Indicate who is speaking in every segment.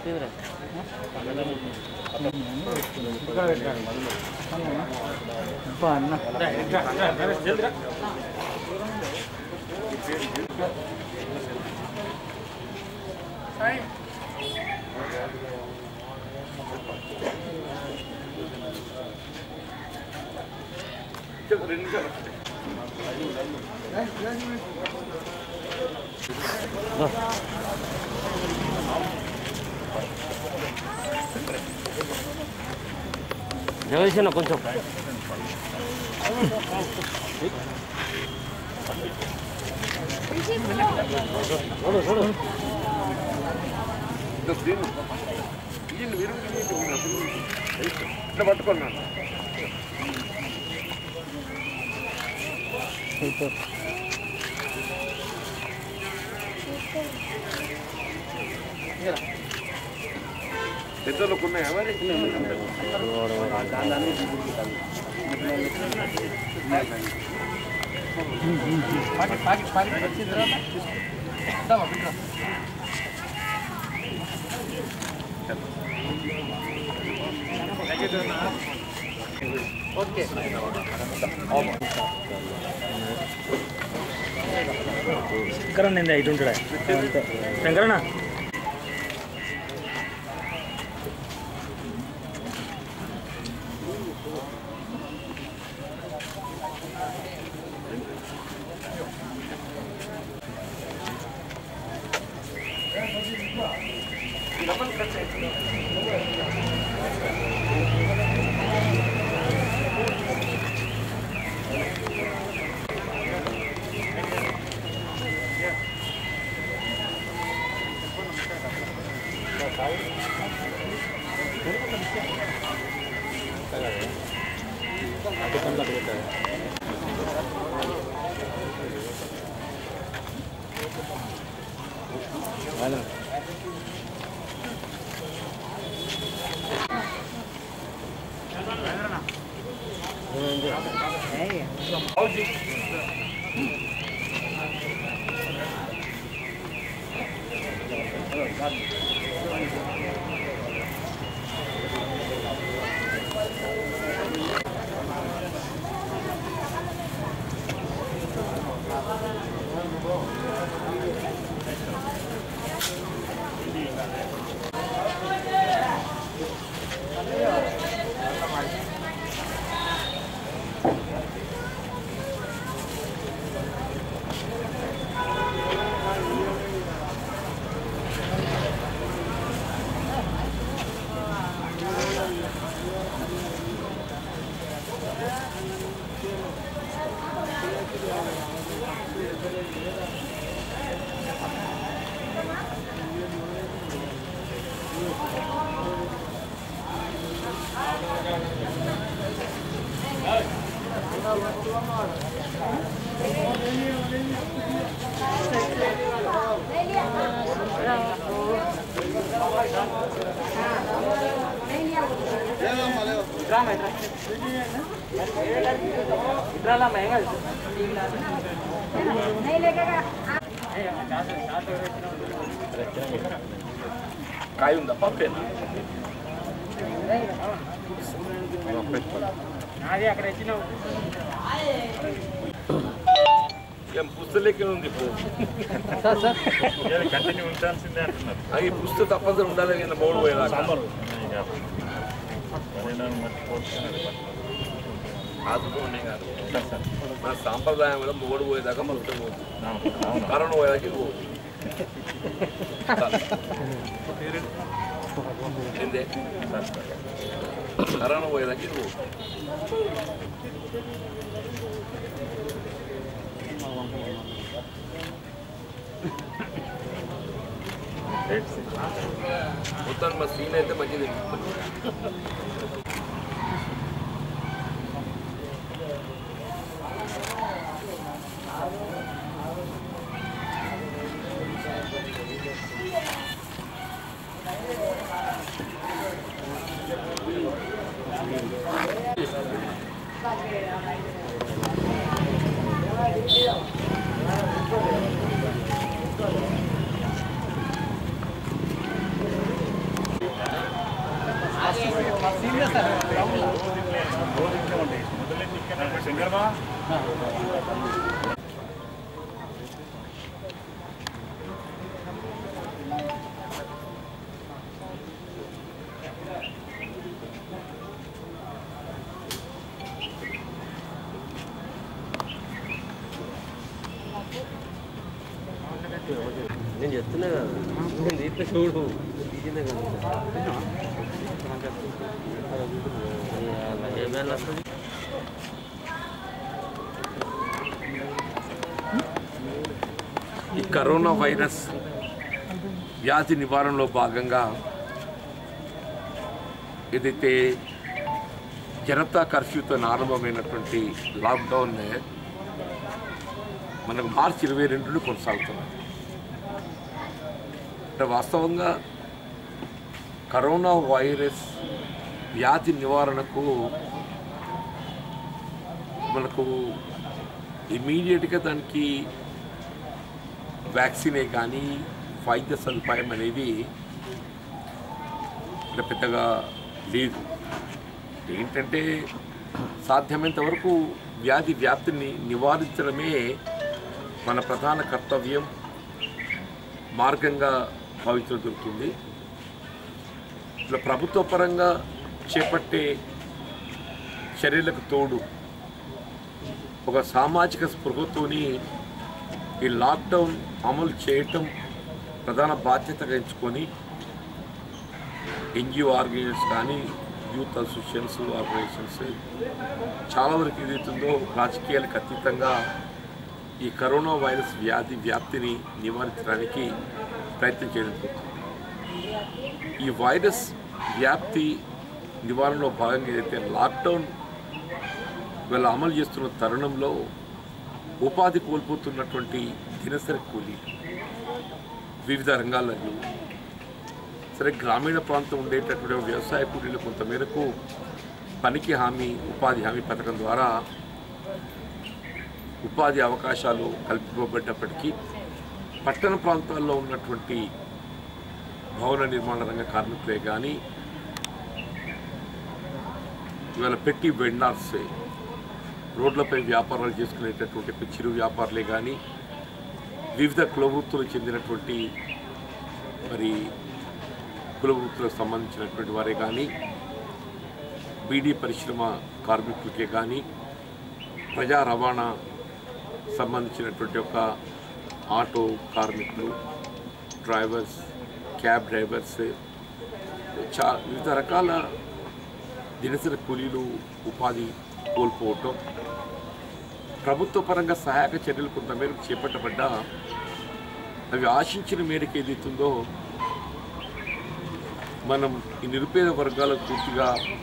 Speaker 1: జగదీశన్న కొంచెం
Speaker 2: ఇట్లా పట్టుకున్నాను పెద్దలకు ఉన్నాయా మరి
Speaker 1: శంకరన్ నింది ఇటు ఉంటాడా శంకరన్న
Speaker 2: కాయ ఉందా పప్పేనా ఏం పుస్తలెక్కి ఉంది ఇప్పుడు
Speaker 3: కంటిన్యూ ఉంచాల్సిందే అంటున్నారు
Speaker 2: అది ఈ పుస్తక తప్పనిసరి ఉండాలి కింద మూడు పోయేదాకా ఆదుకో ఉన్నాయి కాదు మన సాంప్రదాయం కూడా మూడు పోయేదాకా మొత్తం పోతుంది కరోనా పోయేదాకా ఇది పోదు ఏందే కరోనా పోయేదాకా ఇది పోదు మొత్తం మా సీన్ అయితే మంచిది
Speaker 1: నేను చెప్తున్నా కదా నేను దీంట్లో చూడు తీసిందే కదా ఏమైనా వస్తుంది
Speaker 2: ఈ కరోనా వైరస్ వ్యాధి నివారణలో భాగంగా ఏదైతే జనతా కర్ఫ్యూతో ఆరంభమైనటువంటి లాక్డౌన్ మనకు మార్చి ఇరవై రెండు కొనసాగుతుంది అంటే వాస్తవంగా కరోనా వైరస్ వ్యాధి నివారణకు మనకు ఇమీడియట్గా దానికి వ్యాక్సినే కానీ వైద్య సదుపాయం అనేది ఇక్కడ పెద్దగా లేదు ఏంటంటే సాధ్యమైనంత వరకు వ్యాధి వ్యాప్తిని నివారించడమే మన ప్రధాన కర్తవ్యం మార్గంగా భావించడం జరుగుతుంది ఇట్లా ప్రభుత్వ పరంగా చేపట్టే చర్యలకు తోడు ఒక సామాజిక స్పృహతోని ఈ లాక్డౌన్ అమలు చేయటం ప్రధాన బాధ్యతగా ఎంచుకొని ఎన్జిఓ ఆర్గనైజేషన్స్ కానీ యూత్ అసోసియేషన్స్ ఆర్గనైజేషన్స్ చాలా వరకు ఏదైతుందో రాజకీయాలకు అతీతంగా ఈ కరోనా వైరస్ వ్యాధి వ్యాప్తిని నివారించడానికి ప్రయత్నం చేయడం జరుగుతుంది. ఈ వైరస్ వ్యాప్తి నివారణలో భాగంగా ఏదైతే లాక్డౌన్ వీళ్ళు అమలు చేస్తున్న తరుణంలో ఉపాధి కోల్పోతున్నటువంటి దినసరి కూలీ వివిధ రంగాలలో సరే గ్రామీణ ప్రాంతం ఉండేటటువంటి వ్యవసాయ కూలీలు కొంతమేరకు పనికి హామీ ఉపాధి హామీ పథకం ద్వారా ఉపాధి అవకాశాలు కల్పించబడ్డప్పటికీ పట్టణ ప్రాంతాల్లో ఉన్నటువంటి భవన నిర్మాణ రంగ కార్మికులే కానీ ఇవాళ పెట్టి వెండార్స్ రోడ్లపై వ్యాపారాలు చేసుకునేటటువంటి చిరు వ్యాపారులే కానీ వివిధ కుల వృత్తులకు చెందినటువంటి మరి కుల వృత్తులకు సంబంధించినటువంటి వారే కానీ బీడీ పరిశ్రమ కార్మికులకే కానీ ప్రజా రవాణా సంబంధించినటువంటి ఒక ఆటో కార్మికులు డ్రైవర్స్ క్యాబ్ డ్రైవర్స్ చా వివిధ రకాల దినసరి కూలీలు ఉపాధి కోల్పోవటం ప్రభుత్వ పరంగా సహాయక చర్యలు కొంతమేరకు చేపట్టబడ్డా అవి ఆశించిన మేరకు ఏదైతుందో మనం ఈ నిరుపేద వర్గాలకు పూర్తిగా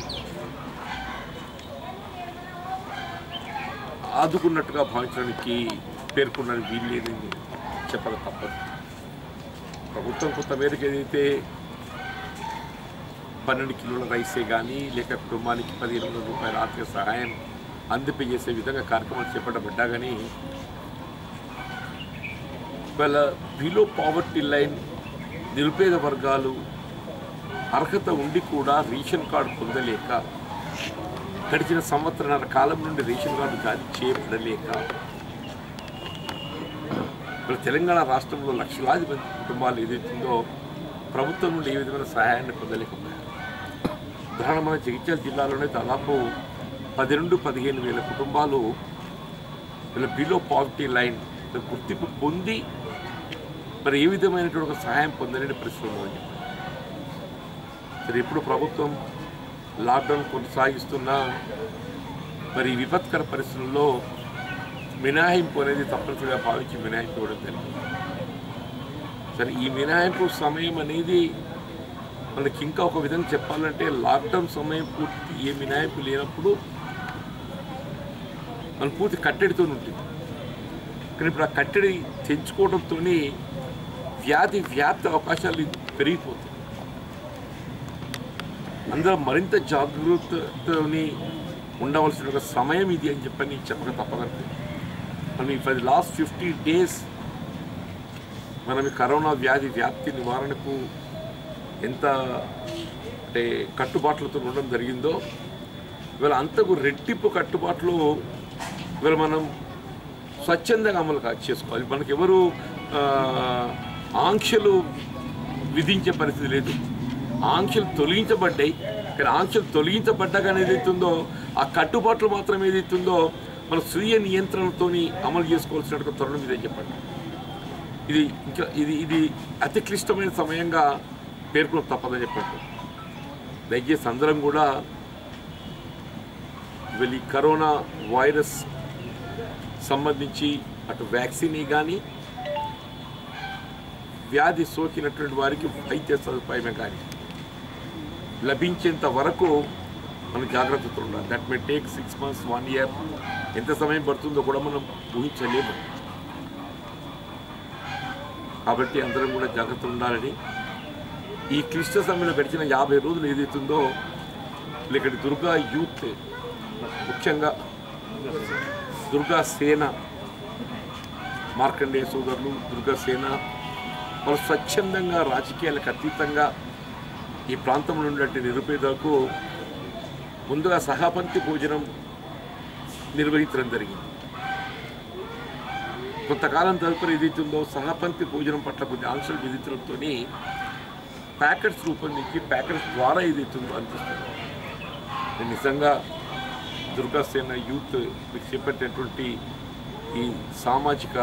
Speaker 2: ఆదుకున్నట్టుగా భావించడానికి పేర్కొన్నది వీల్లేదని చెప్పక తప్పదు ప్రభుత్వం కొంత మేరకు ఏదైతే పన్నెండు కిలోల రైసే కానీ లేక కుటుంబానికి పదిహేను వందల రూపాయల ఆర్థిక సహాయం అందింపజేసే విధంగా కార్యక్రమాలు చేపట్టబడ్డా కానీ వాళ్ళ బిలో పావర్టీ లైన్ నిరుపేద వర్గాలు అర్హత ఉండి కూడా రేషన్ కార్డు పొందలేక గడిచిన సంవత్సరాల కాలం నుండి రేషన్ కార్డు జారీ చేయబడలేక ఇప్పుడు తెలంగాణ రాష్ట్రంలో లక్షలాది మంది కుటుంబాలు ఏదైతుందో ప్రభుత్వం నుండి ఏ విధమైన సహాయాన్ని పొందలేకపోయారు ఉదాహరణ మన జగిత్యాల జిల్లాలోనే దాదాపు పన్నెండు పదిహేను వేల కుటుంబాలు వీళ్ళ బిలో పావర్టీ లైన్ గుర్తింపు పొంది మరి ఏ విధమైనటువంటి ఒక సహాయం పొందలేని పరిస్థితి ఉందని చెప్పారు సరే ఇప్పుడు ప్రభుత్వం లాక్డౌన్ కొనసాగిస్తున్నా మరి ఈ విపత్కర పరిస్థితుల్లో మినహాయింపు అనేది తప్పనిసరిగా భావించి మినహాయింపు ఇవ్వడం జరిగింది సరే ఈ మినహాయింపు సమయం అనేది మనకి ఇంకా ఒక విధంగా చెప్పాలంటే లాక్డౌన్ సమయం పూర్తి ఏ మినహాయింపు లేనప్పుడు మన పూర్తి కట్టడితో ఉంటుంది కానీ ఇప్పుడు ఆ కట్టడి తెంచుకోవడంతో వ్యాధి వ్యాప్తి అవకాశాలు పెరిగిపోతాయి అందరూ మరింత జాగ్రత్తతోని ఉండవలసిన ఒక సమయం ఇది అని చెప్పని చెప్పక తప్పగలుగుతుంది మనం for the last fifty days మనం ఈ కరోనా వ్యాధి వ్యాప్తి నివారణకు ఎంత అంటే కట్టుబాట్లతో ఉండడం జరిగిందో ఇవాళ అంతకు రెట్టింపు కట్టుబాట్లు ఇవాళ మనం స్వచ్ఛందంగా అమలు కా- చేసుకోవాలి మనకి ఎవరు ఆ, ఆంక్షలు విధించే పరిస్థితి లేదు ఆంక్షలు తొలగించబడ్డాయి కానీ ఆంక్షలు తొలగించబడ్డాక ఏదైతుందో ఆ కట్టుబాట్లు మాత్రం ఏదైతుందో మన స్వీయ నియంత్రణతోని అమలు చేసుకోవాల్సిన తరుణం ఇదే చెప్పండి ఇది ఇంకా ఇది ఇది అతి క్లిష్టమైన సమయంగా పేర్కొన తప్పదని చెప్పండి దయచేసి అందరం కూడా వీళ్ళు ఈ కరోనా వైరస్ సంబంధించి అటు వ్యాక్సిన్ కానీ వ్యాధి సోకినటువంటి వారికి వైద్య సదుపాయమే కానీ లభించేంత వరకు మనం జాగ్రత్తతో ఉండాలి that may take six months one year ఎంత సమయం పడుతుందో కూడా మనం ఊహించలేము కాబట్టి అందరం కూడా జాగ్రత్త ఉండాలని ఈ క్లిష్ట సమయంలో గడిచిన యాభై రోజులు ఏదైతుందో ఇక్కడ దుర్గా యూత్ ముఖ్యంగా దుర్గా సేన మార్కండేయ సోదరులు దుర్గా సేన వాళ్ళు స్వచ్ఛందంగా రాజకీయాలకు అతీతంగా ఈ ప్రాంతంలో ఉన్నటువంటి నిరుపేదలకు ముందుగా సహాపంక్తి భోజనం నిర్వహించడం జరిగింది కొంతకాలం తదుపరి ఏదైతుందో సహపంక్తి భోజనం పట్ల కొన్ని ఆంక్షలు విధించడంతో ప్యాకెట్స్ రూపొందించి ప్యాకెట్స్ ద్వారా ఏదైతుందో అందిస్తుంది నేను నిజంగా దుర్గాసేన యూత్ మీకు చేపట్టినటువంటి ఈ సామాజిక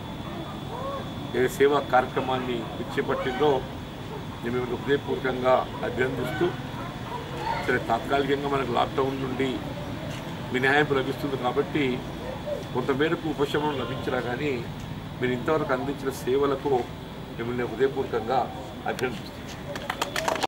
Speaker 2: ఏ సేవా కార్యక్రమాన్ని మీకు చేపట్టిందో నేను మిమ్మల్ని హృదయపూర్వకంగా అభినందిస్తూ సరే తాత్కాలికంగా మనకు లాక్డౌన్ నుండి మినహాయింపు లభిస్తుంది కాబట్టి కొంతమేరకు ఉపశమనం లభించినా కానీ మీరు ఇంతవరకు అందించిన సేవలకు మిమ్మల్ని హృదయపూర్వకంగా అభినందిస్తున్నాను